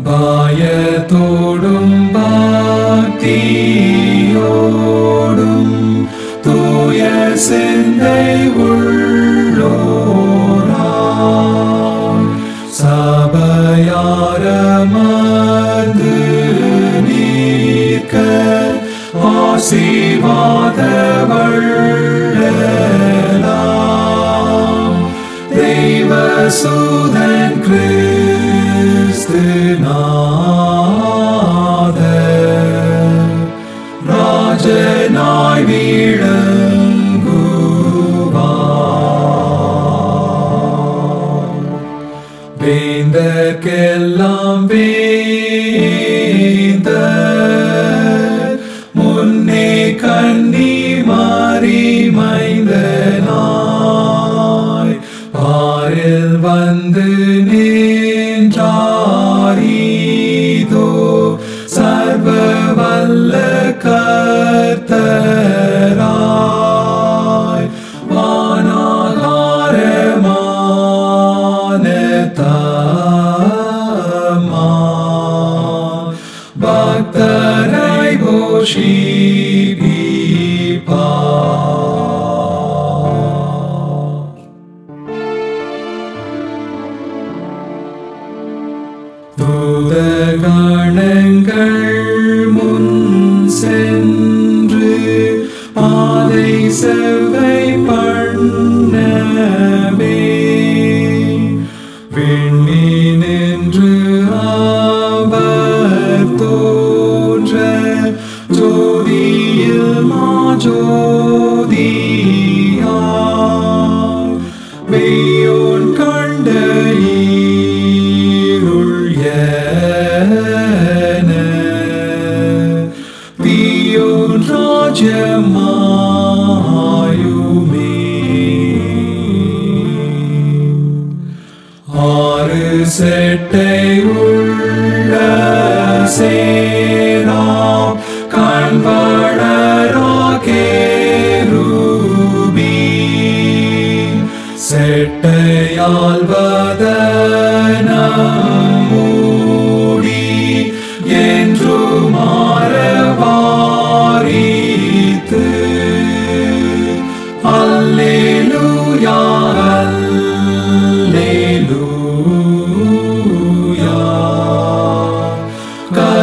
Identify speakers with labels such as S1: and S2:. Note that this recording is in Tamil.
S1: பயத்தோடும் பக்தியோடும் தூய சிந்தை உள்ளோராய் சபையாரமர்ந்து நீக்க ஆசீர்வாத வள்ளலாம் தெய்வ சூதன் கிறிஸ்து நாத ராஜனாய் வீழங்குவார் வேந்தர்க்கெல்லாம் வேந்த முன்னே கண்ணி மாறி மைந்தனாய் பாரில் வந்து நின்றாரீதோ சர்வ வல்ல கர்த்தராய் வானாகாரமான தம்மா பக்தரை போஷிப்பார் தூதகணங்கள் முன் சென்று பாதை செவ்வை பண்ணவே விண்ணினின்று அவர் தோன்ற ஜோதியில் மாஜோதியார் வெய்யோன் கண்ட ஈருள் என தீயோன் ராஜ்யமாயுமே ஆறு செட்டை உள்ள சேராம் கண்வளராகேரூபி செட்டையால் வதனம் மூடி என்று மாறவாரித்து அல்லேலூயா அல்லேலூயா